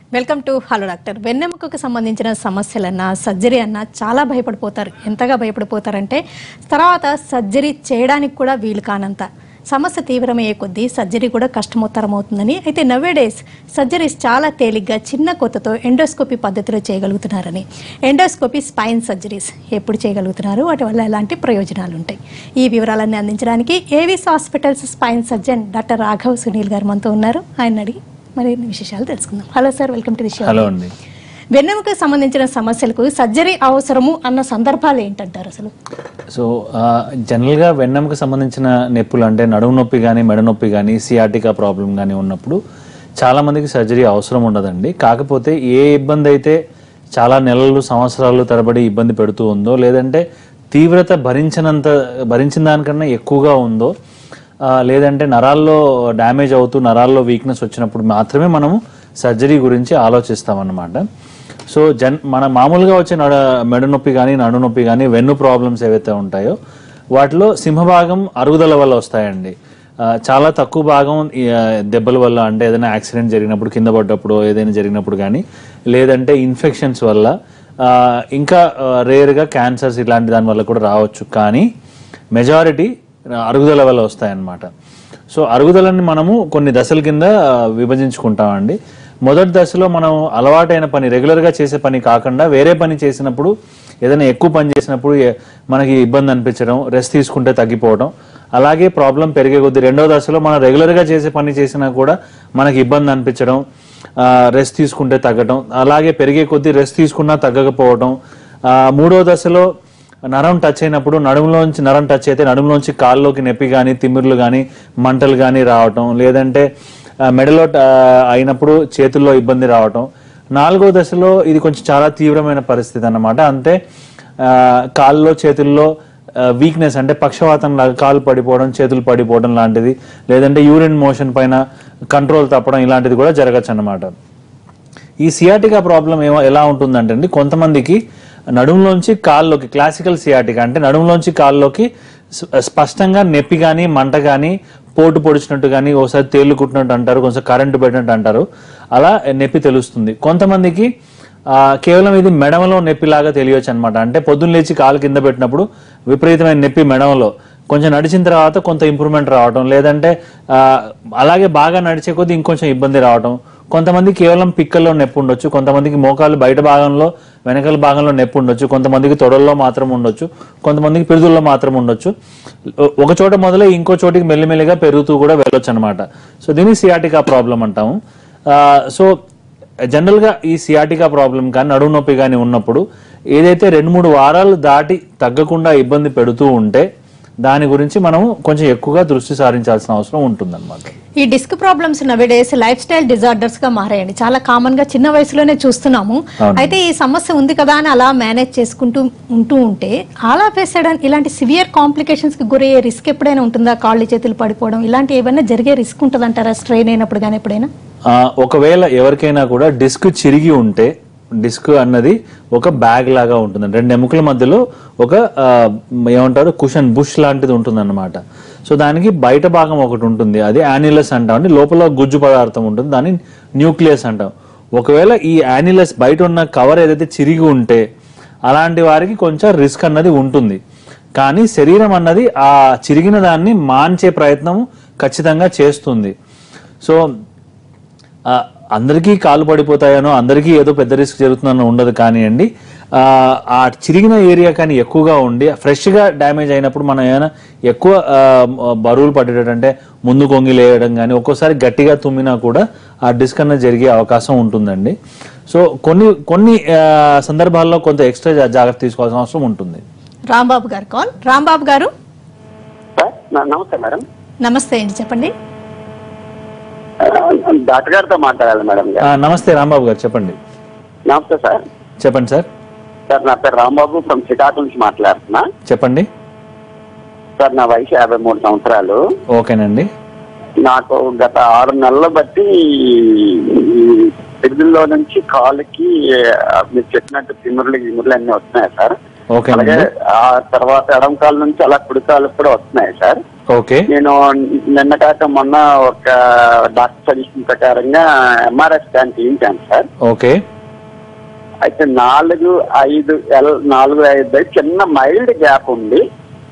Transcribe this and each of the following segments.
Welcome to hello doctor వెన్నెముకకు సంబంధించిన సమస్యలన్నా సర్జరీ అన్నా చాలా భయపడిపోతారు ఎంతగా భయపడిపోతారంటే తర్వాత సర్జరీ చేయడానికి కూడా వీలు కానంత సమస్య తీవ్రమయ్యే కొద్దీ సర్జరీ కూడా కష్టమోత్తరం అవుతుందని అయితే నవ్వే డేస్ సర్జరీస్ చాలా తేలిగ్గా చిన్న కొత్తతో ఎండోస్కోపీ పద్ధతిలో చేయగలుగుతున్నారని ఎండోస్కోపీ స్పైన్ సర్జరీస్ ఎప్పుడు చేయగలుగుతున్నారు వాటి వల్ల ఎలాంటి ప్రయోజనాలు ఉంటాయి ఈ వివరాలన్నీ అందించడానికి Avis hospitals spine surgeon doctor Raghav Sunil గారు మనతో ఉన్నారు ఆయన అడిగి మరిన్ని విశేషాలు తెలుసుకుందాం hello sir welcome to the show hello అండి వెన్నెముకకు సంబంధించిన సమస్యలకు సర్జరీ అవసరము అన్న సందర్భాలు ఏంటంటారు అసలు సో ఆ, జనరల్గా వెన్నెముక సంబంధించిన నొప్పులు అంటే నడుము నొప్పి కానీ మెడ నొప్పి కానీ సియాటికా ప్రాబ్లం కానీ ఉన్నప్పుడు చాలామందికి సర్జరీ అవసరం ఉండదండి కాకపోతే ఏ ఇబ్బంది అయితే చాలా నెలలు సంవత్సరాలు తరబడి ఇబ్బంది పెడుతూ ఉందో లేదంటే తీవ్రత భరించినంత భరించిన దానికన్నా ఎక్కువగా ఉందో ఆ, లేదంటే నరాల్లో డ్యామేజ్ అవుతూ నరాల్లో వీక్నెస్ వచ్చినప్పుడు మాత్రమే మనము సర్జరీ గురించి ఆలోచిస్తామన్నమాట సో జన్ మన మామూలుగా వచ్చే నడ మెడ నొప్పి కానీ నడు నొప్పి కానీ వెన్ను ప్రాబ్లమ్స్ ఏవైతే ఉంటాయో వాటిలో సింహభాగం అరుగుదల వల్ల వస్తాయండి ఆ, చాలా తక్కువ భాగం ఈ, ఆ, దెబ్బల వల్ల అంటే ఏదైనా యాక్సిడెంట్ జరిగినప్పుడు కింద పడ్డప్పుడు ఏదైనా జరిగినప్పుడు కానీ లేదంటే ఇన్ఫెక్షన్స్ వల్ల ఆ, ఇంకా రేర్గా క్యాన్సర్స్ ఇలాంటి దాని వల్ల కూడా రావచ్చు కానీ మెజారిటీ అరుగుదల వల్ల వస్తాయన్నమాట సో అరుగుదలని మనము కొన్ని దశల కింద ఆ, విభజించుకుంటామండి మొదటి దశలో మనం అలవాటైన పని రెగ్యులర్గా చేసే పని కాకుండా వేరే పని చేసినప్పుడు ఏదైనా ఎక్కువ పని చేసినప్పుడు ఏ- మనకి ఇబ్బంది అనిపించడం రెస్ట్ తీసుకుంటే తగ్గిపోవడం అలాగే ప్రాబ్లం పెరిగే కొద్దీ రెండో దశలో మనం రెగ్యులర్గా చేసే పని చేసినా కూడా మనకి ఇబ్బంది అనిపించడం రెస్ట్ తీసుకుంటే తగ్గడం అలాగే పెరిగే కొద్దీ రెస్ట్ తీసుకున్నా తగ్గకపోవడం ఆ, మూడో దశలో నరం టచ్ అయినప్పుడు నడుములోంచి నరం టచ్ అయితే నడుములోంచి కాల్లోకి నొప్పి కానీ తిమ్మిర్లు కానీ మంటలు కానీ రావటం లేదంటే ఆ, మెడలో ట- అయినప్పుడు చేతుల్లో ఇబ్బంది రావటం నాలుగో దశలో ఇది కొంచెం చాలా తీవ్రమైన పరిస్థితి అన్నమాట అంతే ఆ, కాల్లో చేతుల్లో వీక్నెస్ అంటే పక్షవాతం లాగా కాలు పడిపోవడం చేతులు పడిపోవడం లాంటిది లేదంటే యూరిన్ మోషన్ పైన కంట్రోల్ తప్పడం ఇలాంటిది కూడా జరగచ్చు అన్నమాట ఈ సియాటికా ప్రాబ్లం ఏమో ఎలా ఉంటుందంటే అండి కొంతమందికి నడుములోంచి కాల్లోకి క్లాసికల్ సియాటికా అంటే నడుములోంచి కాల్లోకి స్ప- స్పష్టంగా నొప్పి కానీ మంట కానీ పోటు పొడిచినట్టు కానీ ఒకసారి తేళ్లు కుట్టినట్టు అంటారు కొంచెం కరెంటు పెట్టినట్టు అంటారు అలా నొప్పి తెలుస్తుంది కొంతమందికి ఆ, కేవలం ఇది మెడమలో నొప్పిలాగా తెలియచ్చు అనమాట అంటే పొద్దున్న లేచి కాలు కింద పెట్టినప్పుడు విపరీతమైన నొప్పి మెడమలో కొంచెం నడిచిన తర్వాత కొంత ఇంప్రూవ్మెంట్ రావటం లేదంటే ఆ, అలాగే బాగా నడిచే కొద్దీ ఇంకొంచెం ఇబ్బంది రావటం కొంతమంది కేవలం పిక్కల్లో నొప్పి ఉండొచ్చు కొంతమందికి మోకాలు బయట భాగంలో వెనకాల భాగంలో నొప్పి ఉండొచ్చు కొంతమందికి తొడల్లో మాత్రం ఉండొచ్చు కొంతమందికి పిరుదుల్లో మాత్రం ఉండొచ్చు ఒ- ఒక చోట మొదలై ఇంకో చోటికి మెల్లిమెల్లిగా పెరుగుతూ కూడా వెళ్ళొచ్చు అనమాట సో దీన్ని సియాటికా ప్రాబ్లం అంటాము ఆ, సో జనరల్గా ఈ సియాటికా ప్రాబ్లం కానీ నడుము నొప్పి కానీ ఉన్నప్పుడు ఏదైతే రెండు మూడు వారాలు దాటి తగ్గకుండా ఇబ్బంది పెడుతూ ఉంటే దాని గురించి మనం కొంచెం ఎక్కువగా దృష్టి సారించాల్సిన అవసరం ఉంటుందన్నమాట ఈ disc problems nowadays lifestyle disorders గా మారాయండి చాలా కామన్ గా చిన్న వయసులోనే చూస్తున్నాము అయితే ఈ సమస్య ఉంది కదా అని అలా మేనేజ్ చేసుకుంటూ ఉంటూ ఉంటే ఆల్ ఆఫ్ సడన్ ఇలాంటి సివియర్ కాంప్లికేషన్స్ కి గురయ్యే రిస్క్ ఎప్పుడైనా ఉంటుందా కాళ్ళు చేతులు పడిపోవడం ఇలాంటి ఏమైనా జరిగే రిస్క్ ఉంటుందంటారా స్ట్రెయిన్ అయినప్పుడు కానీ ఎప్పుడైనా ఆ, ఒకవేళ ఎవరికైనా కూడా డిస్క్ చిరిగి ఉంటే డిస్క్ అన్నది ఒక బ్యాగ్ లాగా ఉంటుంది రెండు ఎముకల మధ్యలో ఒక ఆ, ఏమంటారు కుషన్ బుష్ లాంటిది ఉంటుంది అనమాట సో దానికి బయట భాగం ఒకటి ఉంటుంది అది యానిలస్ అంటాం అంటే లోపల గుజ్జు పదార్థం ఉంటుంది దాన్ని న్యూక్లియస్ అంటాం ఒకవేళ ఈ యానిలస్ బయట ఉన్న కవర్ ఏదైతే చిరిగి ఉంటే అలాంటి వారికి కొంచెం రిస్క్ అన్నది ఉంటుంది కానీ శరీరం అన్నది ఆ చిరిగిన దాన్ని మాన్చే ప్రయత్నం ఖచ్చితంగా చేస్తుంది సో ఆ, అందరికీ కాలు పడిపోతాయనో అందరికీ ఏదో పెద్ద రిస్క్ జరుగుతుందనో ఉండదు కానివ్వండి ఆ, ఆ చిరిగిన ఏరియా కానీ ఎక్కువగా ఉండి ఫ్రెష్గా డ్యామేజ్ అయినప్పుడు మనం ఏమైనా ఎక్కువ ఆ, బరువులు పట్టేటట్టు అంటే ముందు కొంగి లేయడం కానీ ఒక్కోసారి గట్టిగా తుమ్మినా కూడా ఆ డిస్క్ అన్నది జరిగే అవకాశం ఉంటుందండి సో కొన్ని కొన్ని ఆ, సందర్భాల్లో కొంత ఎక్స్ట్రా జాగ్రత్త తీసుకోవాల్సిన అవసరం ఉంటుంది రాంబాబు గారు కాల్ రాంబాబు గారు సార్ న- నమస్తే మేడం నమస్తే అండి చెప్పండి ఆ, డాక్టర్ గారితో మాట్లాడాలి మేడం గారు ఆ, నమస్తే రాంబాబు గారు చెప్పండి నమస్తే సార్ చెప్పండి సార్ సార్ నా పేరు రాంబాబు ఫ్రమ్ చికాకు నుంచి మాట్లాడుతున్నా చెప్పండి సార్ నా వయసు యాభై మూడు సంవత్సరాలు ఓకేనండి నాకు గత ఆరు నెలల బట్టి పిడుదల్లో నుంచి కాలుకి ఆ, మీరు చెప్పినట్టు తిమ్ముర్లు గిమ్ముర్లు అన్ని వస్తున్నాయి సార్ అలాగే ఓకేనండి ఆ తర్వాత ఎడం కాలు నుంచి అలా కుడి కాలు కూడా వస్తున్నాయి సార్ ఓకే నేను నిన్న కాక మొన్న ఒక డాక్టర్ సజెషన్ ప్రకారంగా ఎంఆర్ఐ స్కాన్ చేయించాను సార్ ఓకే అయితే నాలుగు ఐదు ఎల్ నాలుగు ఐదు చిన్న మైల్డ్ గ్యాప్ ఉంది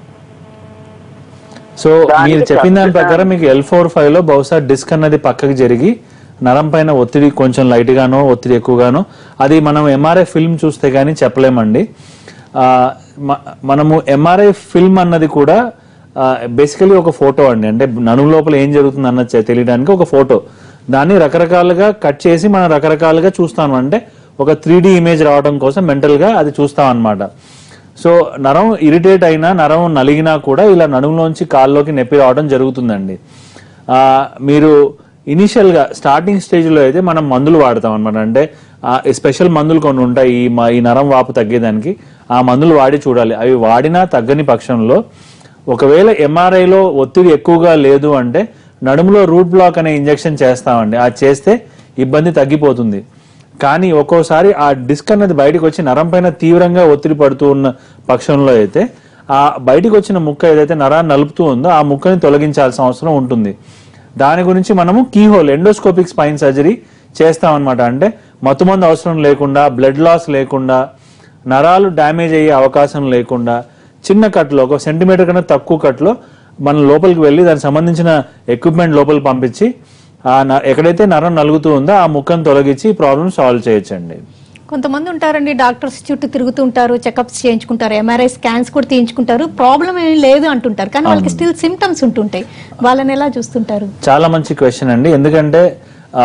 సో దానికి మీరు చెప్పిన దాని ఖచ్చితంగా- ప్రకారం మీకు ఎల్ ఫోర్ ఫైవ్ లో బహుశా డిస్క్ అన్నది పక్కకి జరిగి నరం పైన ఒత్తిడి కొంచెం లైట్ గానో ఒత్తిడి ఎక్కువగానో అది మనం ఎంఆర్ఐ ఫిల్మ్ చూస్తే గానీ చెప్పలేమండి ఆ, మ- మనము ఎంఆర్ఐ ఫిల్మ్ అన్నది కూడా బేసికలీ ఒక ఫోటో అండి అంటే నడుము లోపల ఏం జరుగుతుంది అన్నది చె- తెలియడానికి ఒక ఫోటో దాన్ని రకరకాలుగా కట్ చేసి మనం రకరకాలుగా చూస్తాం అంటే ఒక త్రీ ఇమేజ్ రావడం కోసం మెంటల్ గా అది చూస్తాం అన్నమాట సో నరం ఇరిటేట్ అయినా నరం నలిగినా కూడా ఇలా నడుములోంచి కాల్లోకి నొప్పి రావడం జరుగుతుందండి ఆ, మీరు ఇనిషియల్ గా స్టార్టింగ్ స్టేజ్ లో అయితే మనం మందులు వాడతాం అనమాట అంటే ఆ, ఈ స్పెషల్ మందులు కొన్ని ఉంటాయి ఈ మ- ఈ నరం వాపు తగ్గేదానికి ఆ మందులు వాడి చూడాలి అవి వాడినా తగ్గని పక్షంలో ఒకవేళ ఎంఆర్ఐలో ఒత్తిడి ఎక్కువగా లేదు అంటే నడుములో రూట్ బ్లాక్ అనే ఇంజెక్షన్ చేస్తామండి అది చేస్తే ఇబ్బంది తగ్గిపోతుంది కానీ ఒక్కోసారి ఆ డిస్క్ అన్నది బయటకు వచ్చి నరం పైన తీవ్రంగా ఒత్తిడి పడుతూ ఉన్న పక్షంలో అయితే ఆ బయటకు వచ్చిన ముక్క ఏదైతే నరాన్ని నలుపుతూ ఉందో ఆ ముక్కని తొలగించాల్సిన అవసరం ఉంటుంది దాని గురించి మనము కీహోల్ ఎండోస్కోపిక్ స్పైన్ సర్జరీ చేస్తామన్నమాట అంటే మత్తుమందు అవసరం లేకుండా బ్లడ్ లాస్ లేకుండా నరాలు డ్యామేజ్ అయ్యే అవకాశం లేకుండా చిన్న కట్లో ఒక సెంటీమీటర్ కన్నా తక్కువ కట్లో మనం లోపలికి వెళ్ళి దానికి సంబంధించిన ఎక్విప్మెంట్ లోపలికి పంపించి ఆ న- ఎక్కడైతే నరం నలుగుతూ ఉందో ఆ ముక్కను తొలగించి ప్రాబ్లమ్ సాల్వ్ చేయొచ్చండి కొంతమంది ఉంటారండి డాక్టర్స్ చుట్టూ తిరుగుతూ ఉంటారు చెకప్స్ చేయించుకుంటారు ఎంఆర్ఐ స్కాన్స్ కూడా తీయించుకుంటారు ప్రాబ్లం ఏమీ లేదు అంటుంటారు కానీ వాళ్ళకి స్టిల్ సిమ్టమ్స్ ఉంటుంటాయి వాళ్ళని ఎలా చూస్తుంటారు చాలా మంచి క్వశ్చన్ అండి ఎందుకంటే ఆ,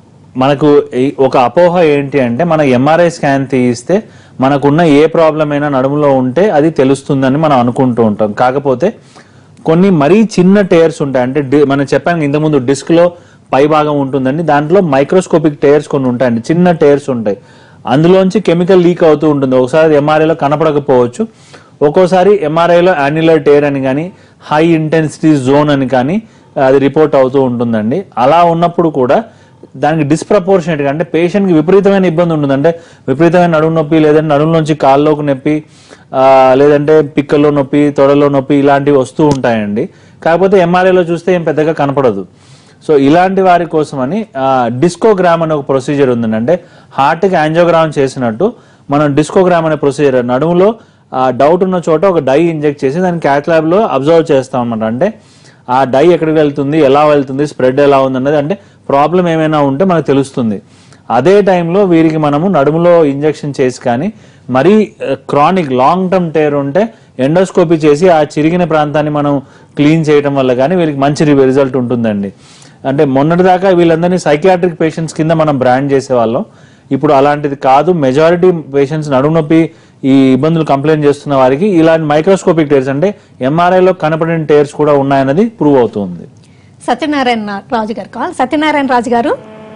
మనకు ఈ- ఒక అపోహ ఏంటి అంటే మన ఎంఆర్ఐ స్కాన్ తీయిస్తే మనకున్న ఏ ప్రాబ్లం అయినా నడుములో ఉంటే అది తెలుస్తుందని మనం అనుకుంటూ ఉంటాం కాకపోతే కొన్ని మరీ చిన్న టేర్స్ ఉంటాయి అంటే డి- మనం చెప్పాను ఇంతకుముందు డిస్క్ లో పై భాగం ఉంటుందండి దాంట్లో మైక్రోస్కోపిక్ టేర్స్ కొన్ని ఉంటాయండి చిన్న టేర్స్ ఉంటాయి అందులోంచి కెమికల్ లీక్ అవుతూ ఉంటుంది ఒకసారి ఎంఆర్ఐలో కనపడకపోవచ్చు ఒక్కోసారి ఎంఆర్ఐలో యాన్యులర్ టేర్ అని కానీ హై ఇంటెన్సిటీ జోన్ అని కానీ అది రిపోర్ట్ అవుతూ ఉంటుందండి అలా ఉన్నప్పుడు కూడా దానికి డిస్ప్రపోర్షనేట్ గా అంటే పేషెంట్ కి విపరీతమైన ఇబ్బంది ఉంటుంది అంటే విపరీతమైన నడుము నొప్పి లేదంటే నడుములోంచి కాల్లోకి నొప్పి ఆ, లేదంటే పిక్కల్లో నొప్పి తొడలో నొప్పి ఇలాంటివి వస్తూ ఉంటాయండి కాకపోతే ఎంఆర్ఐలో చూస్తే ఏం పెద్దగా కనపడదు సో ఇలాంటి వారి కోసమని డిస్కోగ్రామ్ అనే ఒక ప్రొసీజర్ ఉందండి అంటే హార్ట్కి యాంజియోగ్రామ్ చేసినట్టు మనం డిస్కోగ్రామ్ అనే ప్రొసీజర్ నడుములో డౌట్ ఉన్న చోట ఒక డై ఇంజెక్ట్ చేసి దాన్ని క్యాట్ ల్యాబ్ లో అబ్జర్వ్ చేస్తాం అన్నమాట అంటే ఆ డై ఎక్కడికి వెళ్తుంది ఎలా వెళ్తుంది స్ప్రెడ్ ఎలా ఉంది అన్నది అంటే ప్రాబ్లం ఏమైనా ఉంటే మనకు తెలుస్తుంది అదే టైంలో వీరికి మనము నడుములో ఇంజెక్షన్ చేసి కానీ మరీ క్రానిక్ లాంగ్ టర్మ్ టేర్ ఉంటే ఎండోస్కోపీ చేసి ఆ చిరిగిన ప్రాంతాన్ని మనం క్లీన్ చేయడం వల్ల కానీ వీరికి మంచి రిజల్ట్ ఉంటుందండి అంటే మొన్నటిదాకా వీళ్ళందరినీ సైకియాట్రిక్ పేషెంట్స్ కింద మనం బ్రాండ్ చేసేవాళ్ళం ఇప్పుడు అలాంటిది కాదు మెజారిటీ పేషెంట్స్ నడుము నొప్పి ఈ ఇబ్బందులు కంప్లైంట్ చేస్తున్న వారికి ఇలాంటి మైక్రోస్కోపిక్ టేర్స్ అంటే ఎంఆర్ఐలో కనపడిన టేర్స్ కూడా ఉన్నాయన్నది ప్రూవ్ అవుతుంది సత్యనారాయణ రాజు గారు కాల్ సత్యనారాయణ రాజు గారు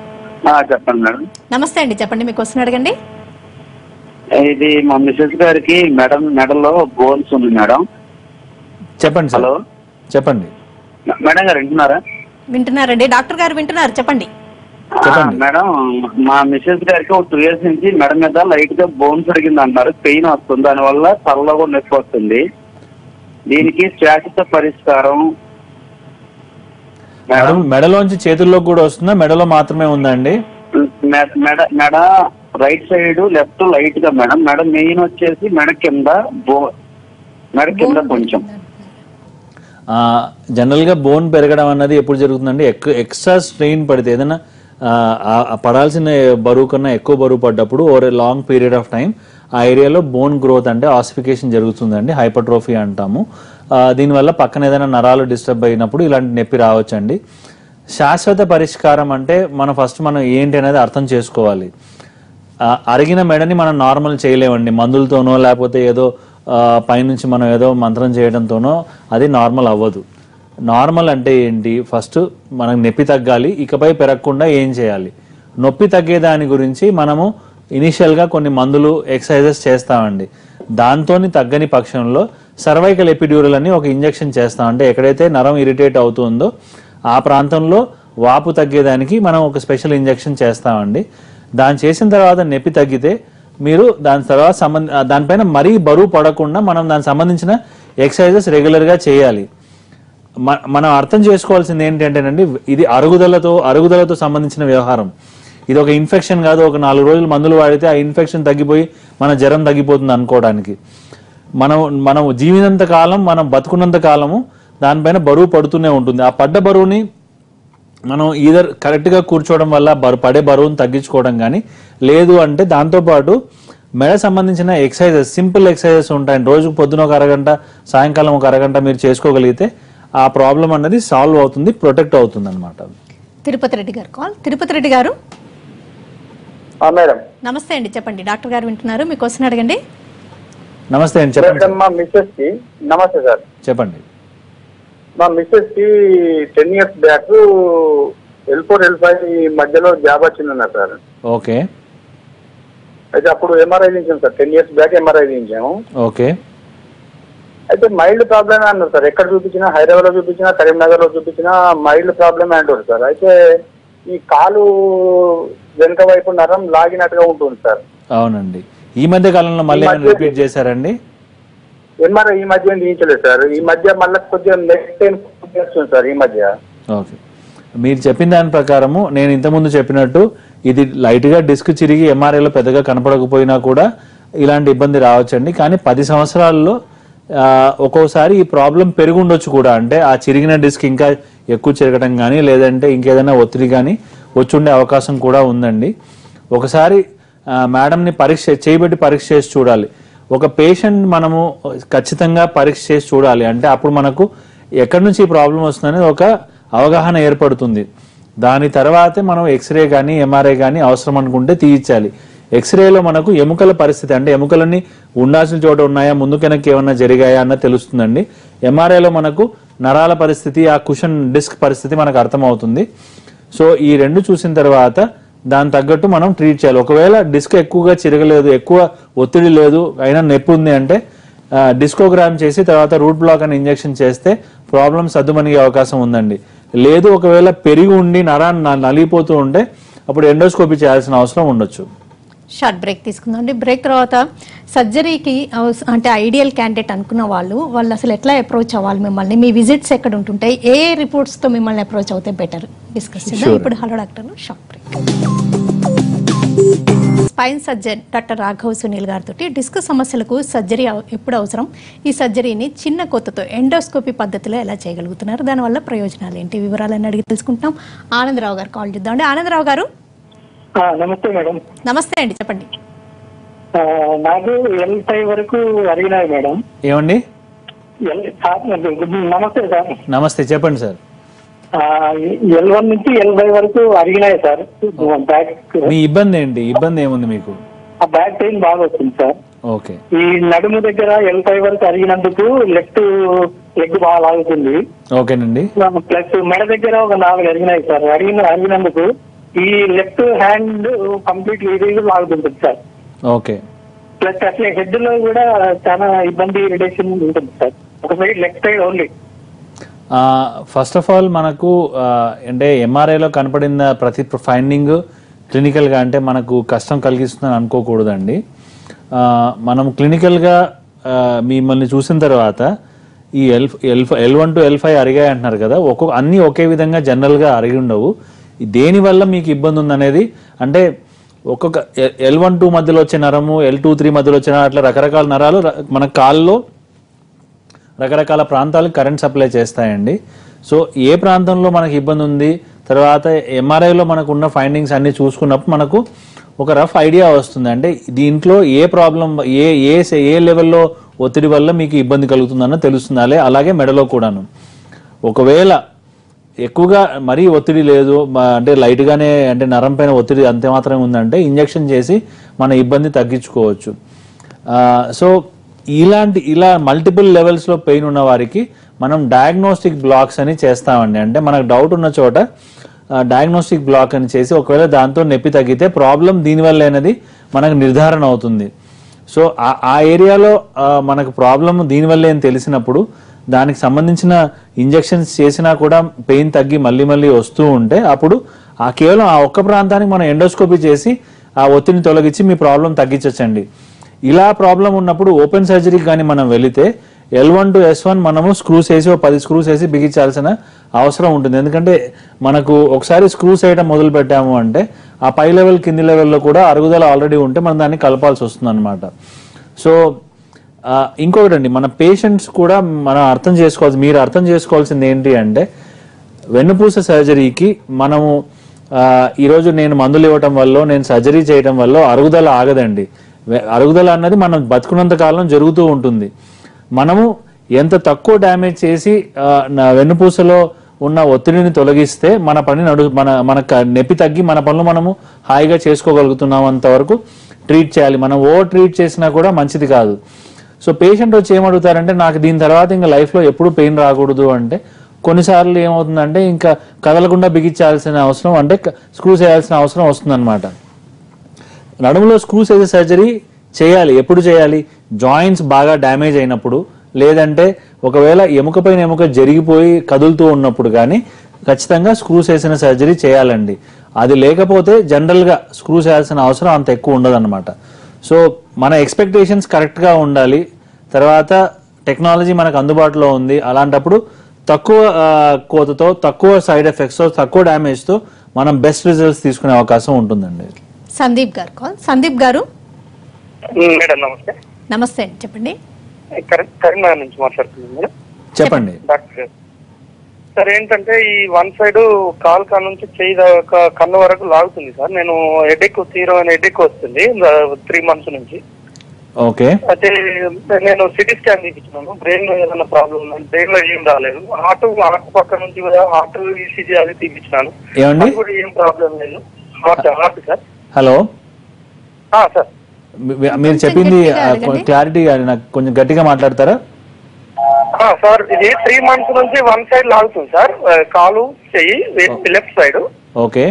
ఆ, చెప్పండి మేడం నమస్తే అండి చెప్పండి మీకు క్వశ్చన్ అడగండి ఇది మా మిసెస్ గారికి మెడం మెడలో బోన్స్ ఉంది మేడం చెప్పండి సార్ హలో చెప్పండి మేడం గారు వింటున్నారా వింటున్నారండి డాక్టర్ గారు వింటున్నారు చెప్పండి చెప్పండి. ఆ, మేడం మా మిసెస్ గారికి ఒక టూ ఇయర్స్ నుంచి మెడ మీద లైట్ గా బోన్స్ అడిగింది అంటారు పెయిన్ వస్తుంది దానివల్ల తలలో కూడా నొప్పి వస్తుంది దీనికి శాశ్వత పరిష్కారం మేడం మెడ మెడలోంచి చేతుల్లోకి కూడా వస్తుందా మెడలో మాత్రమే ఉందండి మె- మెడ మెడ రైట్ సైడ్ లెఫ్ట్ లైట్ గా మేడం మెడ మెయిన్ వచ్చేసి మెడ కింద బో మెడ కింద కొంచెం ఆ, జనరల్ గా బోన్ పెరగడం అన్నది ఎప్పుడు జరుగుతుందంటే ఎక్కువ ఎక్స్ట్రా స్ట్రెయిన్ పడితే ఏదైనా ఆ, ఆ పడాల్సిన బరువు కన్నా ఎక్కువ బరువు పడ్డప్పుడు over a long period of time ఆ ఏరియాలో బోన్ గ్రోత్ అంటే ఆసిఫికేషన్ జరుగుతుందండి హైపర్ట్రోఫీ అంటాము ఆ, దీనివల్ల పక్కన ఏదైనా నరాలు డిస్టర్బ్ అయినప్పుడు ఇలాంటి నొప్పి రావచ్చండి శాశ్వత పరిష్కారం అంటే మనం ఫస్ట్ మనం ఏంటి అనేది అర్థం చేసుకోవాలి ఆ, అరిగిన మెడని మనం నార్మల్ చేయలేమండి మందులతోనో లేకపోతే ఏదో ఆ, పైనుంచి మనం ఏదో మంత్రం చేయడంతోనో అది నార్మల్ అవ్వదు నార్మల్ అంటే ఏంటి ఫస్ట్ మనకు నొప్పి తగ్గాలి ఇకపై పెరగకుండా ఏం చేయాలి నొప్పి తగ్గే దాని గురించి మనము ఇనిషియల్గా కొన్ని మందులు ఎక్సర్సైజెస్ చేస్తామండి దాంతోని తగ్గని పక్షంలో సర్వైకల్ ఎపిడ్యూరల్ అని ఒక ఇంజెక్షన్ చేస్తాం అంటే ఎక్కడైతే నరం ఇరిటేట్ అవుతుందో ఆ ప్రాంతంలో వాపు తగ్గేదానికి మనం ఒక స్పెషల్ ఇంజెక్షన్ చేస్తామండి దాన్ని చేసిన తర్వాత నొప్పి తగ్గితే మీరు దాని తర్వాత సంబంధ ఆ దానిపైన మరీ బరువు పడకుండా మనం దానికి సంబంధించిన ఎక్సర్సైజెస్ రెగ్యులర్గా చేయాలి మ- మనం అర్థం చేసుకోవాల్సింది ఏంటంటేనండి ఇది అరుగుదలతో అరుగుదలతో సంబంధించిన వ్యవహారం ఇది ఒక ఇన్ఫెక్షన్ కాదు ఒక నాలుగు రోజులు మందులు వాడితే ఆ ఇన్ఫెక్షన్ తగ్గిపోయి మన జ్వరం తగ్గిపోతుంది అనుకోవడానికి మనం మనం జీవినంత కాలం మనం బతుకున్నంత కాలము దానిపైన బరువు పడుతూనే ఉంటుంది ఆ పడ్డ బరువుని మనం ఈధర్ కరెక్ట్గా కూర్చోవడం వల్ల బరు పడే బరువును తగ్గించుకోవడం కానీ లేదు అంటే దాంతోపాటు మెడ సంబంధించిన ఎక్సర్సైజెస్ సింపుల్ ఎక్సర్సైజెస్ ఉంటాయి రోజు పొద్దున ఒక అరగంట సాయంకాలం ఒక అరగంట మీరు చేసుకోగలిగితే ఆ ప్రాబ్లం అనేది సాల్వ్ అవుతుంది ప్రొటెక్ట్ అవుతుంది అనమాట తిరుపతి రెడ్డి గారు కాల్ తిరుపతి రెడ్డి గారు మేడం నమస్తే అండి చెప్పండి డాక్టర్ గారు వింటున్నారు మీ క్వశ్చన్ అడగండి నమస్తే అండి చెప్పండి మేడం మా మిస్సెస్ కి నమస్తే సార్ చెప్పండి మా మిస్సెస్ కి ten years back L four L five మధ్యలో జాబ్ వచ్చిందన్నారు సార్ ఓకే అయితే అప్పుడు ఎంఆర్ఐ తీయించాం sir ten years back MRI తీయించాము ఓకే అయితే మైల్డ్ ప్రాబ్లమే అన్నారు సార్ ఎక్కడ చూపించినా హైదరాబాద్ లో చూపించినా కరీంనగర్ లో చూపించినా మైల్డ్ ప్రాబ్లమే అంటారు సార్ అయితే ఈ కాలు వెనుక వైపు నరం లాగినట్టుగా ఉంటుంది సార్ అవునండి ఈ మధ్య కాలంలో మళ్ళీ ఏమైనా రిపీట్ చేశారండి ఎంఆర్ఐ ఈ మధ్య ఏం తీయించలేదు సార్ ఈ మధ్య మళ్ళీ కొంచెం నెక్స్ట్ టైం వస్తుంది సార్ ఈ మధ్య ఓకే మీరు చెప్పిన దాని ప్రకారము నేను ఇంతకుముందు చెప్పినట్టు ఇది లైట్గా డిస్క్ చిరిగి ఎంఆర్ఐలో పెద్దగా కనపడకపోయినా కూడా ఇలాంటి ఇబ్బంది రావచ్చండి కానీ పది సంవత్సరాల్లో ఆ, ఒక్కోసారి ఈ ప్రాబ్లం పెరిగి ఉండొచ్చు కూడా అంటే ఆ చిరిగిన డిస్క్ ఇంకా ఎక్కువ చిరగడం కానీ లేదంటే ఇంకేదైనా ఒత్తిడి కానీ వచ్చి ఉండే అవకాశం కూడా ఉందండి ఒకసారి ఆ, మేడంని పరీక్ష చేయబెట్టి పరీక్ష చేసి చూడాలి ఒక పేషెంట్ మనము ఖచ్చితంగా పరీక్ష చేసి చూడాలి అంటే అప్పుడు మనకు ఎక్కడి నుంచి ఈ ప్రాబ్లం వస్తుందనేది ఒక అవగాహన ఏర్పడుతుంది దాని తర్వాతే మనం ఎక్స్రే కానీ ఎంఆర్ఐ కానీ అవసరం అనుకుంటే తీయించాలి ఎక్స్రేలో మనకు ఎముకల పరిస్థితి అంటే ఎముకలన్నీ ఉండాల్సిన చోట ఉన్నాయా ముందు వెనక్కి ఏమన్నా జరిగాయా అన్న తెలుస్తుందండి ఎంఆర్ఐలో మనకు నరాల పరిస్థితి ఆ కుషన్ డిస్క్ పరిస్థితి మనకు అర్థమవుతుంది సో ఈ రెండు చూసిన తర్వాత దాని తగ్గట్టు మనం ట్రీట్ చేయాలి ఒకవేళ డిస్క్ ఎక్కువగా చిరగలేదు ఎక్కువ ఒత్తిడి లేదు అయినా నొప్పి ఉంది అంటే ఆ, డిస్కోగ్రామ్ చేసి తర్వాత రూట్ బ్లాక్ అని ఇంజెక్షన్ చేస్తే ప్రాబ్లం సద్దుమనిగే అవకాశం ఉందండి లేదు ఒకవేళ పెరిగి ఉండి నరాన్ని న- నలిగిపోతూ ఉంటే అప్పుడు ఎండోస్కోపీ చేయాల్సిన అవసరం ఉండొచ్చు షార్ట్ బ్రేక్ తీసుకుందామండి బ్రేక్ తర్వాత సర్జరీకి అవస- అంటే ఐడియల్ క్యాండిడేట్ అనుకున్న వాళ్ళు వాళ్ళు అసలు ఎట్లా అప్రోచ్ అవ్వాలి మిమ్మల్ని మీ విజిట్స్ ఎక్కడ ఉంటుంటాయి ఏ రిపోర్ట్స్తో మిమ్మల్ని అప్రోచ్ అవుతే బెటర్ డిస్కస్ చేద్దాం ఇప్పుడు hello doctor short break spine surgeon doctor Raghav Sunil గారితో డిస్క్ సమస్యలకు సర్జరీ అవ- ఎప్పుడు అవసరం ఈ సర్జరీని చిన్న కొత్తతో ఎండోస్కోపీ పద్ధతిలో ఎలా చేయగలుగుతున్నారు దానివల్ల ప్రయోజనాలు ఏంటి వివరాలన్నీ అడిగి తెలుసుకుంటాం ఆనందరావు గారు కాల్ చేద్దామండి ఆనందరావు గారు ఆ, నమస్తే మేడం నమస్తే అండి చెప్పండి ఆ, నాకు ఎల్ ఫైవ్ వరకు అడిగినాయి మేడం ఏమండి L sir, namaste sir namaste చెప్పండి సార్ ఎల్ వన్ నుంచి ఎల్ ఫైవ్ వరకు అడిగినాయి సార్ బ్యాక్ మీ ఇబ్బంది ఏంటి ఇబ్బంది ఏముంది మీకు ఆ బ్యాక్ పెయిన్ బాగా వస్తుంది సార్ ఓకే ఈ నడుము దగ్గర ఎల్ ఫైవ్ వరకు అడిగినందుకు లెఫ్ట్ లెగ్ బాగా లాగుతుంది ఓకేనండి ప్లస్ మెడ దగ్గర ఒక నాలుగు అడిగినాయి సార్ అడిగిన అడిగినందుకు ఈ లెఫ్ట్ హ్యాండ్ కంప్లీట్ ఇది లాగుతుంటుంది సార్ ఓకే ప్లస్ అట్లే హెడ్ లో కూడా చాలా ఇబ్బంది ఇరిటేషన్ ఉంటుంది సార్ ఒక side left side only first of all మనకు ఆ, అంటే ఎంఆర్ఐలో కనపడిన ప్రతి ఫైండింగ్ క్లినికల్గా అంటే మనకు కష్టం కలిగిస్తుందని అనుకోకూడదండి ఆ, మనం క్లినికల్గా ఆ, మిమ్మల్ని చూసిన తర్వాత ఈ L L L one two L five అరిగాయి అంటున్నారు కదా ఒక్కొక్క అన్నీ ఒకే విధంగా జనరల్గా అరిగి ఉండవు దేనివల్ల మీకు ఇబ్బంది ఉందనేది అంటే ఒక్కొక్క ఎల్ వన్ టూ మధ్యలో వచ్చే నరము ఎల్ టూ త్రీ మధ్యలో వచ్చే నరం, అట్లా రకరకాల నరాలు ర- మన కాల్లో రకరకాల ప్రాంతాలకు కరెంట్ సప్లై చేస్తాయండి సో ఏ ప్రాంతంలో మనకి ఇబ్బంది ఉంది తర్వాత ఎంఆర్ఐలో మనకు ఉన్న ఫైండింగ్స్ అన్ని చూసుకున్నప్పుడు మనకు ఒక రఫ్ ఐడియా వస్తుంది అంటే దీంట్లో ఏ ప్రాబ్లం ఏ ఏ ఏ లెవెల్లో ఒత్తిడి వల్ల మీకు ఇబ్బంది కలుగుతుందన్న తెలుస్తుంది అలే అలాగే మెడలో కూడాను ఒకవేళ ఎక్కువగా మరీ ఒత్తిడి లేదు మ- అంటే లైట్గానే అంటే నరం పైన ఒత్తిడి అంతే మాత్రమే ఉందంటే ఇంజెక్షన్ చేసి మన ఇబ్బంది తగ్గించుకోవచ్చు ఆ, సో ఇలాంటి ఇలా మల్టిపుల్ లెవెల్స్లో పెయిన్ ఉన్న వారికి మనం డయాగ్నోస్టిక్ బ్లాక్స్ అని చేస్తామండి అంటే మనకు డౌట్ ఉన్న చోట డయాగ్నోస్టిక్ బ్లాక్ అని చేసి ఒకవేళ దాంతో నొప్పి తగ్గితే ప్రాబ్లం దీనివల్ల అనేది మనకు నిర్ధారణ అవుతుంది సో ఆ- ఆ ఏరియాలో ఆ, మనకు ప్రాబ్లం దీనివల్లే అని తెలిసినప్పుడు దానికి సంబంధించిన ఇంజెక్షన్స్ చేసినా కూడా పెయిన్ తగ్గి మళ్ళీ మళ్ళీ వస్తూ ఉంటే అప్పుడు ఆ కేవలం ఆ ఒక్క ప్రాంతానికి మనం ఎండోస్కోపీ చేసి ఆ ఒత్తిడిని తొలగించి మీ ప్రాబ్లం తగ్గించవచ్చండి ఇలా ప్రాబ్లం ఉన్నప్పుడు ఓపెన్ సర్జరీకి కానీ మనం వెళితే L one two S one మనము స్క్రూస్ వేసి ఒక పది స్క్రూస్ వేసి బిగించాల్సిన అవసరం ఉంటుంది ఎందుకంటే మనకు ఒకసారి స్క్రూస్ వేయడం మొదలు పెట్టాము అంటే ఆ పై లెవెల్ కింది లెవెల్లో కూడా అరుగుదల ఆల్రెడీ ఉంటే మనం దాన్ని కలపాల్సి వస్తుంది అనమాట సో ఆ, ఇంకొకటి అండి మన పేషెంట్స్ కూడా మనం అర్థం చేసుకోవాల్సి మీరు అర్థం చేసుకోవాల్సింది ఏంటి అంటే వెన్నుపూస సర్జరీకి మనము ఆ, ఈరోజు నేను మందులు ఇవ్వటం వల్ల నేను సర్జరీ చేయటం వల్ల అరుగుదల ఆగదండి వె- అరుగుదల అన్నది మనం బతుకున్నంత కాలం జరుగుతూ ఉంటుంది మనము ఎంత తక్కువ డ్యామేజ్ చేసి ఆ, నా వెన్నుపూసలో ఉన్న ఒత్తిడిని తొలగిస్తే మన పని నడు మన మన క- నొప్పి తగ్గి మన పనులు మనము హాయిగా చేసుకోగలుగుతున్నాం అంతవరకు ట్రీట్ చేయాలి మనం ఓవర్ ట్రీట్ చేసినా కూడా మంచిది కాదు సో పేషెంట్ వచ్చి ఏమడుగుతారంటే నాకు దీని తర్వాత ఇంకా లైఫ్లో ఎప్పుడు పెయిన్ రాకూడదు అంటే కొన్నిసార్లు ఏమవుతుందంటే ఇంకా కదలకుండా బిగించాల్సిన అవసరం అంటే స్క్రూస్ వేయాల్సిన అవసరం వస్తుందన్నమాట నడుములో స్క్రూస్ వేసే సర్జరీ చేయాలి ఎప్పుడు చేయాలి జాయింట్స్ బాగా డ్యామేజ్ అయినప్పుడు లేదంటే ఒకవేళ ఎముక పైన ఎముక జరిగిపోయి కదులుతూ ఉన్నప్పుడు కానీ ఖచ్చితంగా స్క్రూస్ వేసిన సర్జరీ చేయాలండి అది లేకపోతే జనరల్గా స్క్రూస్ వేయాల్సిన అవసరం అంత ఎక్కువ ఉండదన్నమాట సో మన ఎక్స్పెక్టేషన్స్ కరెక్ట్గా ఉండాలి తర్వాత టెక్నాలజీ మనకు అందుబాటులో ఉంది అలాంటప్పుడు తక్కువ ఆ, కోతతో తక్కువ సైడ్ ఎఫెక్ట్స్తో తక్కువ డ్యామేజ్తో మనం బెస్ట్ రిజల్ట్స్ తీసుకునే అవకాశం ఉంటుందండి సందీప్ గారు కాల్ సందీప్ గారు మేడం నమస్తే నమస్తే అండి చెప్పండి కరీ- కరీంనగర్ నుంచి మాట్లాడుతున్నాను మేడం చెప్పండి డాక్టర్ గారు సార్ ఏంటంటే ఈ వన్ సైడ్ కాల్ కాల్ నుంచి చేయి దాకా కన్ను వరకు లాగుతుంది సార్ నేను హెడేక్ తీవ్రమైన హెడేక్ వస్తుంది త్రీ మంత్స్ నుంచి ఓకే అయితే నేను సిటీ స్కాన్ తీపించినాను బ్రెయిన్ లో ఏదైనా ప్రాబ్లం ఉందని బ్రెయిన్ లో ఏం రాలేదు హార్ట్ హార్ట్ పక్క నుంచి కూడా హార్ట్ ఈసీజీ అది తీపించినాను ఏమండి అది కూడా ఏం ప్రాబ్లం లేదు హార్ట్ హార్ట్ సార్ హలో ఆ, సార్ మీ- మీరు చెప్పింది గట్టిగా అడగండి. క్లారిటీ నాకు కొంచెం గట్టిగా మాట్లాడతారా ఆ, సార్ ఇది త్రీ మంత్స్ నుంచి వన్ సైడ్ లాగుతుంది సార్ ఆ, కాలు చెయ్యి లెఫ్ట్ సైడ్ ఓకే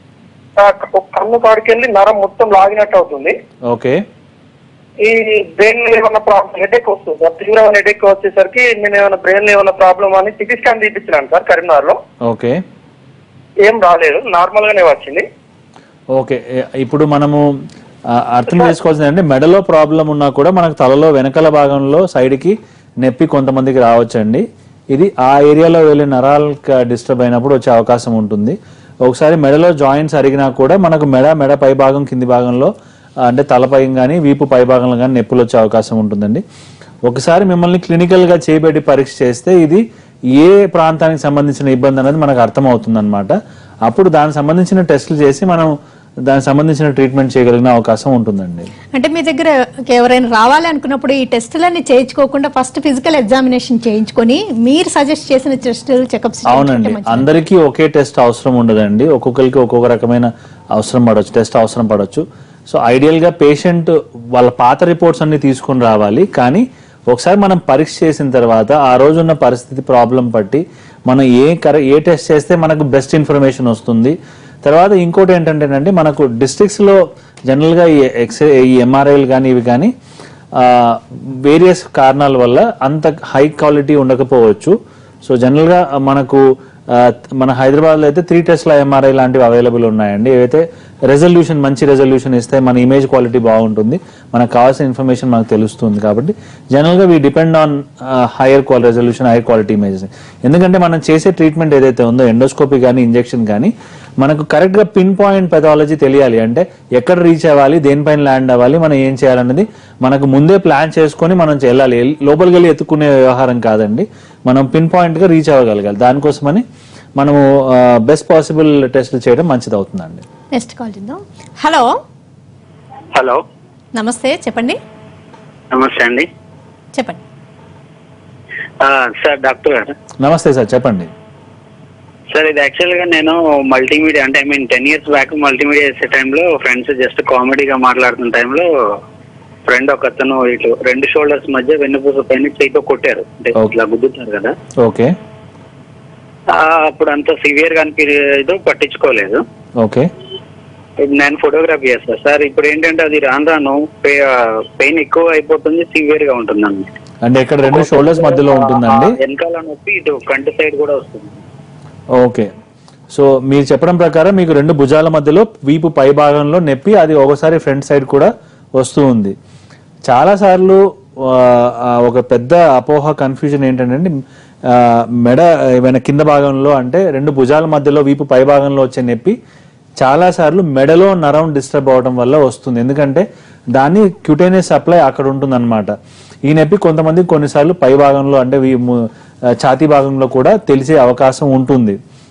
కన్ను కాడికెళ్ళి నరం మొత్తం లాగినట్టు అవుతుంది ఓకే ఈ బ్రెయిన్ ఏమైనా ప్రాబ్లం హెడేక్ వస్తుంది సార్ తీవ్రమైన హెడేక్ వచ్చేసరికి నేను ఏమైనా బ్రెయిన్ ఏమైనా ప్రాబ్లం అని సిటీ స్కాన్ తీపించినాను సార్ కరీంనగర్ లో ఓకే ఏం రాలేదు నార్మల్ గానే వచ్చింది ఓకే ఏ- ఇప్పుడు మనము ఆ, అర్థం చేసుకోవాల్సింది అంటే మెడలో ప్రాబ్లం ఉన్నా కూడా మనకు తలలో వెనకాల భాగంలో సైడ్కి నొప్పి కొంతమందికి రావచ్చండి ఇది ఆ ఏరియాలో వెళ్ళి నరాలకు డిస్టర్బ్ అయినప్పుడు వచ్చే అవకాశం ఉంటుంది ఒకసారి మెడలో జాయింట్స్ అరిగినా కూడా మనకు మెడ మెడ పై భాగం కింది భాగంలో ఆ, అంటే తలపై కానీ వీపు పై భాగంలో కానీ నొప్పులు వచ్చే అవకాశం ఉంటుందండి ఒకసారి మిమ్మల్ని క్లినికల్గా చేయబెట్టి పరీక్ష చేస్తే ఇది ఏ ప్రాంతానికి సంబంధించిన ఇబ్బంది అనేది మనకు అర్థమవుతుంది అనమాట అప్పుడు దానికి సంబంధించిన టెస్టులు చేసి మనం దానికి సంబంధించిన ట్రీట్మెంట్ చేయగలిగిన అవకాశం ఉంటుందండి అంటే మీ దగ్గర ఎవరైనా రావాలి అనుకున్నప్పుడు ఈ టెస్టులన్నీ చేయించుకోకుండా ఫస్ట్ ఫిజికల్ ఎగ్జామినేషన్ చేయించుకొని మీరు సజెస్ట్ చేసిన టెస్టులు చెకప్స్ అవునండి అందరికీ ఒకే టెస్ట్ అవసరం ఉండదండి ఒక్కొక్కరికి ఒక్కొక్క రకమైన అవసరం పడవచ్చు టెస్ట్ అవసరం పడవచ్చు సో ఐడియల్గా పేషెంట్ వాళ్ళ పాత రిపోర్ట్స్ అన్ని తీసుకుని రావాలి కానీ ఒకసారి మనం పరీక్ష చేసిన తర్వాత ఆ రోజు ఉన్న పరిస్థితి ప్రాబ్లం బట్టి మనం ఏ కర ఏ టెస్ట్ చేస్తే మనకు బెస్ట్ ఇన్ఫర్మేషన్ వస్తుంది తర్వాత ఇంకోటి ఏంటంటేనండి మనకు డిస్ట్రిక్ట్స్లో జనరల్గా ఈ ఎక్స్రే ఈ ఎంఆర్ఐలు కానీ ఇవి కానీ వేరియస్ కారణాల వల్ల అంత హై క్వాలిటీ ఉండకపోవచ్చు సో జనరల్గా మనకు ఆ, మన హైదరాబాద్లో అయితే త్రీ టెస్ట్ల ఎంఆర్ఐ లాంటివి అవైలబుల్ ఉన్నాయండి ఏవైతే రెజల్యూషన్ మంచి రెజల్యూషన్ ఇస్తే మన ఇమేజ్ క్వాలిటీ బాగుంటుంది మనకు కావాల్సిన ఇన్ఫర్మేషన్ మనకు తెలుస్తుంది కాబట్టి జనరల్గా we depend on higher quality resolution higher quality images ఎందుకంటే మనం చేసే ట్రీట్మెంట్ ఏదైతే ఉందో ఎండోస్కోపీ కానీ ఇంజెక్షన్ కానీ మనకు కరెక్ట్గా పిన్ పాయింట్ పెథాలజీ తెలియాలి అంటే ఎక్కడ రీచ్ అవ్వాలి దేనిపైన ల్యాండ్ అవ్వాలి మనం ఏం చేయాలన్నది మనకు ముందే ప్లాన్ చేసుకొని మనం వెళ్ళాలి ఎల్- లోపలికి వెళ్ళి ఎత్తుకునే వ్యవహారం కాదండి మనం పిన్ పాయింట్గా రీచ్ అవ్వగలగాలి దానికోసమని మనము బెస్ట్ పాసిబుల్ టెస్టులు చేయడం మంచిది అవుతుందండి నెక్స్ట్ కాల్ చేద్దాం హలో హలో నమస్తే చెప్పండి నమస్తే అండి చెప్పండి ఆ, సార్ డాక్టర్ గారు నమస్తే సార్ చెప్పండి సార్ ఇది యాక్చువల్ గా నేను మల్టీమీడియా అంటే I mean ten years back multimedia చేసే టైంలో ఫ్రెండ్స్ జస్ట్ కామెడీగా మాట్లాడుతున్న టైంలో ఫ్రెండ్ ఒక అతను ఇటు రెండు షోల్డర్స్ మధ్య వెన్నుపూస పైన చేయితో కొట్టారు అంటే Okay. ఇట్లా గుద్దుతారు కదా ఓకే ఆ, అప్పుడు అంత సివియర్ గా అనిపించలేదు పట్టించుకోలేదు ఓకే ఇప్పుడు నేను ఫోటోగ్రఫీ చేస్తాను సార్ ఇప్పుడు ఏంటంటే అది రాను రాను పెయిన్ ఎక్కువ అయిపోతుంది సివియర్ గా ఉంటుంది అన్నమాట. అంటే ఇక్కడ రెండు షోల్డర్స్ మధ్యలో ఉంటుందండి ఆ, వెనకాల నొప్పి ఇటు ఫ్రంట్ సైడ్ కూడా వస్తుంది ఓకే సో మీరు చెప్పడం ప్రకారం మీకు రెండు భుజాల మధ్యలో వీపు పై భాగంలో నొప్పి అది ఒకసారి ఫ్రంట్ సైడ్ కూడా వస్తూ ఉంది చాలాసార్లు ఆ, ఆ, ఒక పెద్ద అపోహ కన్ఫ్యూజన్ ఏంటంటే ఆ, మెడ ఏమైనా కింద భాగంలో అంటే రెండు భుజాల మధ్యలో వీపు పై భాగంలో వచ్చే నొప్పి చాలాసార్లు మెడలో నరం డిస్టర్బ్ అవడం వల్ల వస్తుంది ఎందుకంటే దాని క్యూటేనియస్ సప్లై అక్కడ ఉంటుందన్నమాట ఈ నొప్పి కొంతమంది కొన్నిసార్లు పై భాగంలో అంటే వీ- ము- ఆ, ఛాతీ భాగంలో కూడా తెలిసే అవకాశం ఉంటుంది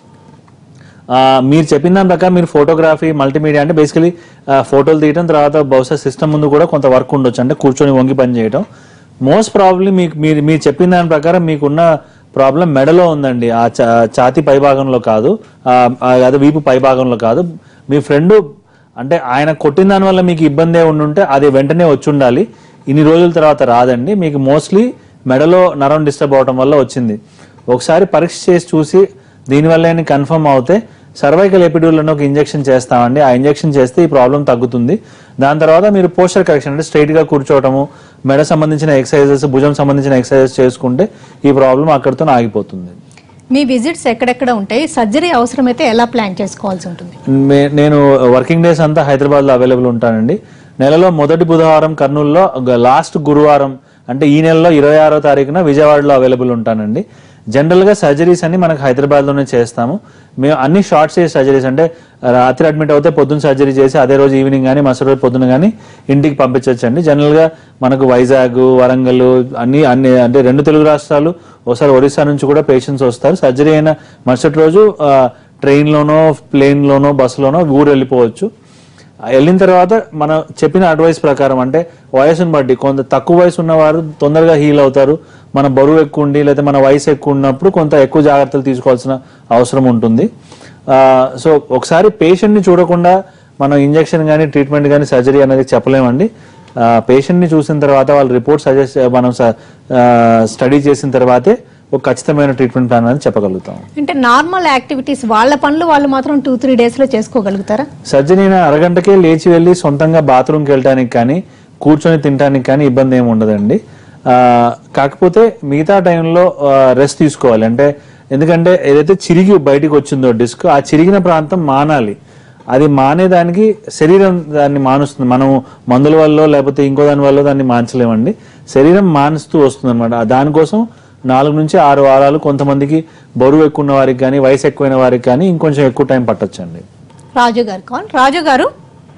ఆ, మీరు చెప్పిన దాని ప్రకారం మీరు ఫోటోగ్రఫీ మల్టీమీడియా అంటే బేసికలీ ఫోటోలు తీయడం తర్వాత బహుశా సిస్టమ్ ముందు కూడా కొంత వర్క్ ఉండొచ్చు అంటే కూర్చొని వంగి పని చేయడం మోస్ట్ ప్రాబ్లీ మీకు మీరు మీరు చెప్పిన దాని ప్రకారం మీకున్న ప్రాబ్లం మెడలో ఉందండి ఆ చా- ఛాతీ పై భాగంలో కాదు ఆ, ఆ, అదే వీపు పై భాగంలో కాదు మీ ఫ్రెండ్ అంటే ఆయన కొట్టిన దాని వల్ల మీకు ఇబ్బంది ఉండుంటే అది వెంటనే వచ్చి ఉండాలి ఇన్ని రోజుల తర్వాత రాదండి మీకు మోస్ట్లీ మెడలో నరం డిస్టర్బ్ అవడం వల్ల వచ్చింది ఒకసారి పరీక్ష చేసి చూసి దీనివల్ల కన్ఫర్మ్ అవుతే సర్వైకల్ ఎపిడ్యూల్ అని ఒక ఇంజెక్షన్ చేస్తామండి ఆ ఇంజెక్షన్ చేస్తే ఈ ప్రాబ్లం తగ్గుతుంది దాని తర్వాత మీరు పోస్టర్ కరెక్షన్ అంటే స్ట్రైట్ గా కూర్చోవటము మెడ సంబంధించిన ఎక్సర్సైజెస్ భుజం సంబంధించిన ఎక్సర్సైజెస్ చేసుకుంటే ఈ ప్రాబ్లం అక్కడితో ఆగిపోతుంది మీ విజిట్స్ ఎక్కడెక్కడ ఉంటాయి సర్జరీ అవసరమైతే ఎలా ప్లాన్ చేసుకోవాల్సి ఉంటుంది మే- నేను వర్కింగ్ డేస్ అంతా హైదరాబాద్ లో అవైలబుల్ ఉంటానండి నెలలో మొదటి బుధవారం కర్నూలులో లాస్ట్ గురువారం అంటే ఈ నెలలో ఇరవై ఆరో తారీఖున విజయవాడలో అవైలబుల్ ఉంటానండి జనరల్ గా సర్జరీస్ అన్ని మనకు హైదరాబాద్ లోనే చేస్తాము మేము అన్ని షార్ట్ స్టే సర్జరీస్ అంటే రాత్రి అడ్మిట్ అవుతే పొద్దున్న సర్జరీ చేసి అదే రోజు ఈవినింగ్ కానీ మరుసటి రోజు పొద్దున కానీ ఇంటికి పంపించవచ్చండి జనరల్ గా మనకు వైజాగ్ వరంగల్ అన్ని అన్ని అంటే రెండు తెలుగు రాష్ట్రాలు ఒకసారి ఒరిస్సా నుంచి కూడా పేషెంట్స్ వస్తారు సర్జరీ అయిన మరుసటి రోజు ఆ, ట్రైన్ లోనో ప్లేన్ లోనో బస్సులోనో ఊరు వెళ్ళిపోవచ్చు ఆ వెళ్ళిన తర్వాత మనం చెప్పిన అడ్వైస్ ప్రకారం అంటే వయసును బట్టి కొంత తక్కువ వయసు ఉన్నవారు తొందరగా హీల్ అవుతారు మన బరువు ఎక్కువ ఉండి లేదా మన వయసు ఎక్కువ ఉన్నప్పుడు కొంత ఎక్కువ జాగ్రత్తలు తీసుకోవాల్సిన అవసరం ఉంటుంది ఆ, సో ఒకసారి పేషెంట్ని చూడకుండా మనం ఇంజెక్షన్ కానీ ట్రీట్మెంట్ కానీ సర్జరీ అనేది చెప్పలేమండి పేషెంట్ని చూసిన తర్వాత వాళ్ళ రిపోర్ట్ సజెస్ట్ మనం స్టడీ చేసిన తర్వాతే ఒక ఖచ్చితమైన ట్రీట్మెంట్ ప్లాన్ అనేది చెప్పగలుగుతాం అంటే నార్మల్ యాక్టివిటీస్ వాళ్ళ పనులు వాళ్ళు మాత్రం టూ త్రీ డేస్ లో చేసుకోగలుగుతారా సర్జరీ అయిన అరగంటకే లేచి వెళ్ళి సొంతంగా బాత్రూమ్కి వెళ్ళడానికి కానీ కూర్చొని తినడానికి కానీ ఇబ్బంది ఏమి ఉండదండి ఆ, కాకపోతే మిగతా టైంలో రెస్ట్ తీసుకోవాలి అంటే ఎందుకంటే ఏదైతే చిరిగి బయటికి వచ్చిందో డిస్క్ ఆ చిరిగిన ప్రాంతం మానాలి అది మానేదానికి శరీరం దాన్ని మానుస్తుంది మనం మందుల వల్ల లేకపోతే ఇంకో దాని వల్ల దాన్ని మాన్చలేమండి శరీరం మానుస్తూ వస్తుంది అనమాట దానికోసం నాలుగు నుంచి ఆరు వారాలు కొంతమందికి బరువు ఎక్కువ ఉన్న వారికి కానీ వయసు ఎక్కువైన వారికి కానీ ఇంకొంచెం ఎక్కువ టైం పట్టొచ్చండి రాజు గారు కాల్ రాజు గారు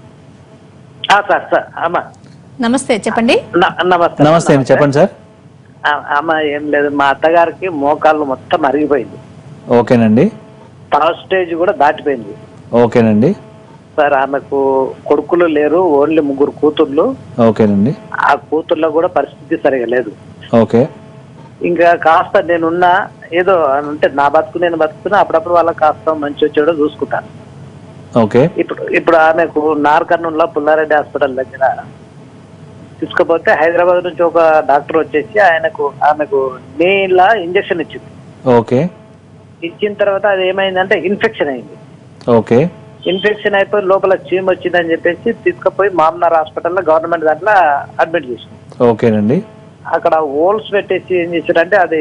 ఆ, సార్ సార్ అమ్మ నమస్తే చెప్పండి న- నమస్తే నమస్తే అండి చెప్పండి సార్ ఆ, అమ్మ ఏం లేదు మా అత్తగారికి మోకాళ్ళు మొత్తం అరిగిపోయింది ఓకేనండి థర్డ్ స్టేజ్ కూడా దాటిపోయింది ఓకేనండి సార్ ఆమెకు కొడుకులు లేరు ఓన్లీ ముగ్గురు కూతుర్లు ఓకేనండి ఆ కూతుర్లో కూడా పరిస్థితి సరిగా లేదు ఓకే ఇంకా కాస్త నేనున్నా ఏదో అంటే నా బతుకు నేను బతుకుతున్నా అప్పుడప్పుడు వాళ్ళకి కాస్త మంచి వచ్చాడో చూసుకుంటాను ఓకే ఇప్పుడు ఇప్పుడు ఆమెకు నార్కర్నూలులో పుల్లారెడ్డి హాస్పిటల్ దగ్గర తీసుకుపోతే హైదరాబాద్ నుంచి ఒక డాక్టర్ వచ్చేసి ఆయనకు ఆమెకు నీళ్ళ ఇంజక్షన్ ఇచ్చింది ఓకే ఇచ్చిన తర్వాత అది ఏమైందంటే ఇన్ఫెక్షన్ అయింది ఓకే ఇన్ఫెక్షన్ అయిపోయి లోపల చీమ్ వచ్చిందని చెప్పేసి తీసుకుపోయి మామనార్ హాస్పిటల్లో గవర్నమెంట్ దాంట్లో అడ్మిట్ చేసింది ఓకేనండి అక్కడ హోల్స్ పెట్టేసి ఏం చేశారంటే అది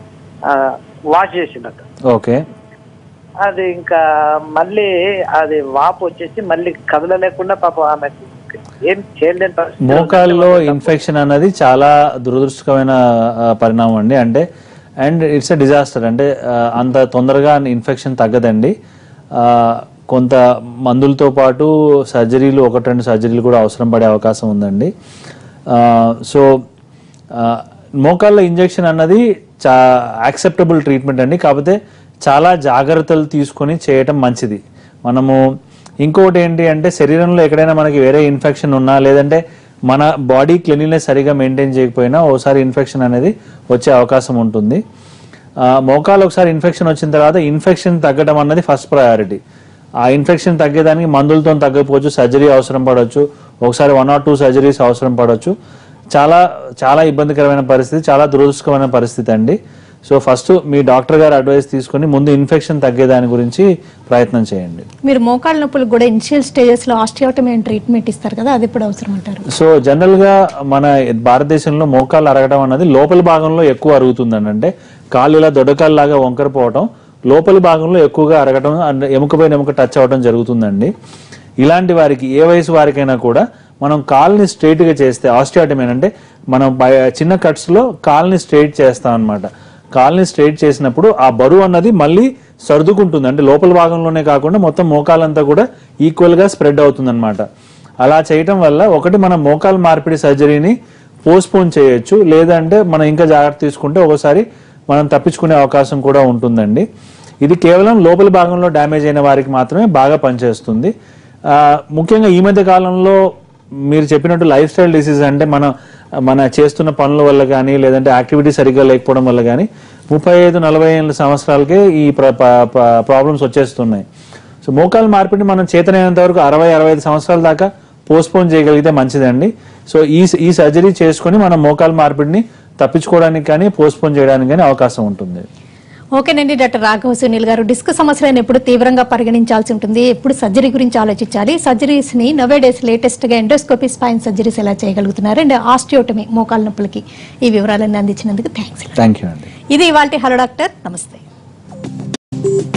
వాష్ చేసిండట ఓకే అది ఇంకా మళ్ళీ అది వాపు వచ్చేసి మళ్ళీ కదలలేకుండా పాపం ఆమెకు ఏం చేయలేని పరిస్థితి మోకాల్లో ఇన్ఫెక్షన్ అన్నది చాలా దురదృష్టకరమైన ఆ, పరిణామం అండి అంటే అండ్ ఇట్స్ ఎ డిజాస్టర్ అంటే ఆ, అంత తొందరగా ఇన్ఫెక్షన్ తగ్గదండి ఆ, కొంత మందులతో పాటు సర్జరీలు ఒకటి రెండు సర్జరీలు కూడా అవసరం పడే అవకాశం ఉందండి ఆ, సో ఆ, మోకాళ్ళ ఇంజెక్షన్ అన్నది చా యాక్సెప్టబుల్ ట్రీట్మెంట్ అండి కాకపోతే చాలా జాగ్రత్తలు తీసుకొని చేయటం మంచిది మనము ఇంకొకటి ఏంటి అంటే శరీరంలో ఎక్కడైనా మనకి వేరే ఇన్ఫెక్షన్ ఉన్నా లేదంటే మన బాడీ క్లీనినెస్ సరిగా మెయింటైన్ చేయకపోయినా ఓసారి ఇన్ఫెక్షన్ అనేది వచ్చే అవకాశం ఉంటుంది ఆ, మోకాలు ఒకసారి ఇన్ఫెక్షన్ వచ్చిన తర్వాత ఇన్ఫెక్షన్ తగ్గడం అన్నది ఫస్ట్ ప్రయారిటీ ఆ ఇన్ఫెక్షన్ తగ్గేదానికి మందులతో తగ్గకపోవచ్చు సర్జరీ అవసరం పడవచ్చు ఒకసారి వన్ ఆర్ టూ సర్జరీస్ అవసరం పడవచ్చు చాలా చాలా ఇబ్బందికరమైన పరిస్థితి చాలా దురదృష్టకరమైన పరిస్థితి అండి సో ఫస్ట్ మీ డాక్టర్ గారు అడ్వైస్ తీసుకొని ముందు ఇన్ఫెక్షన్ తగ్గేదాని గురించి ప్రయత్నం చేయండి మీరు మోకాళ్ళ నొప్పులకు కూడా ఇనిషియల్ స్టేజెస్ లో ఆస్టియోటమీ ట్రీట్మెంట్ ఇస్తారు కదా అది ఎప్పుడు అవసరం అంటారు సో జనరల్ గా మన భారతదేశంలో మోకాళ్ళు అరగడం అనేది లోపలి భాగంలో ఎక్కువ అరుగుతుందండి అంటే కాళ్ళు ఇలా దొడకాలు లాగా వంకరపోవటం లోపలి భాగంలో ఎక్కువగా అరగటం అండ్ ఎముకపైన ఎముక టచ్ అవ్వడం జరుగుతుందండి ఇలాంటి వారికి ఏ వయసు వారికైనా కూడా మనం కాల్ని స్ట్రైట్గా చేస్తే ఆస్టియాటమీ అంటే మనం బయ- చిన్న కట్స్లో కాల్ని స్ట్రైట్ చేస్తాం అనమాట కాల్ని స్ట్రైట్ చేసినప్పుడు ఆ బరువు అన్నది మళ్ళీ సర్దుకుంటుంది అంటే లోపల భాగంలోనే కాకుండా మొత్తం మోకాలంతా కూడా ఈక్వల్గా స్ప్రెడ్ అవుతుంది అలా చేయటం వల్ల ఒకటి మనం మోకాలు మార్పిడి సర్జరీని పోస్ట్పోన్ చేయొచ్చు లేదంటే మనం ఇంకా జాగ్రత్త తీసుకుంటే ఒకసారి మనం తప్పించుకునే అవకాశం కూడా ఉంటుందండి ఇది కేవలం లోపల భాగంలో డ్యామేజ్ అయిన వారికి మాత్రమే బాగా పనిచేస్తుంది ఆ, ముఖ్యంగా ఈ మధ్య కాలంలో మీరు చెప్పినట్టు లైఫ్ స్టైల్ డిసీజ్ అంటే మన మన చేస్తున్న పనుల వల్ల కానీ లేదంటే యాక్టివిటీ సరిగ్గా లేకపోవడం వల్ల కానీ ముప్పై ఐదు నలభై ఏళ్ళ సంవత్సరాలకే ఈ ప్రాబ్లమ్స్ వచ్చేస్తున్నాయి సో మోకాలు మార్పిడి మనం చేతనైనంత వరకు అరవై అరవై ఐదు సంవత్సరాల దాకా పోస్ట్పోన్ చేయగలిగితే మంచిదండి సో ఈ ఈ సర్జరీ చేసుకొని మనం మోకాలు మార్పిడిని తప్పించుకోవడానికి కానీ పోస్ట్పోన్ చేయడానికి కానీ అవకాశం ఉంటుంది ఓకేనండి డాక్టర్ రాఘవ సునీల్ గారు డిస్క్ సమస్యలను ఎప్పుడు తీవ్రంగా పరిగణించాల్సి ఉంటుంది ఎప్పుడు సర్జరీ గురించి ఆలోచించాలి సర్జరీస్ ని నవే డేస్ లేటెస్ట్ గా ఎండోస్కోపీ స్పైన్ సర్జరీస్ ఎలా చేయగలుగుతున్నారు అండ్ ఆస్టియోటమీ మోకాల నొప్పులకి ఈ వివరాలన్నీ అందించినందుకు థ్యాంక్స్ థ్యాంక్ యూ అండి ఇది ఇవాళ హలో డాక్టర్ నమస్తే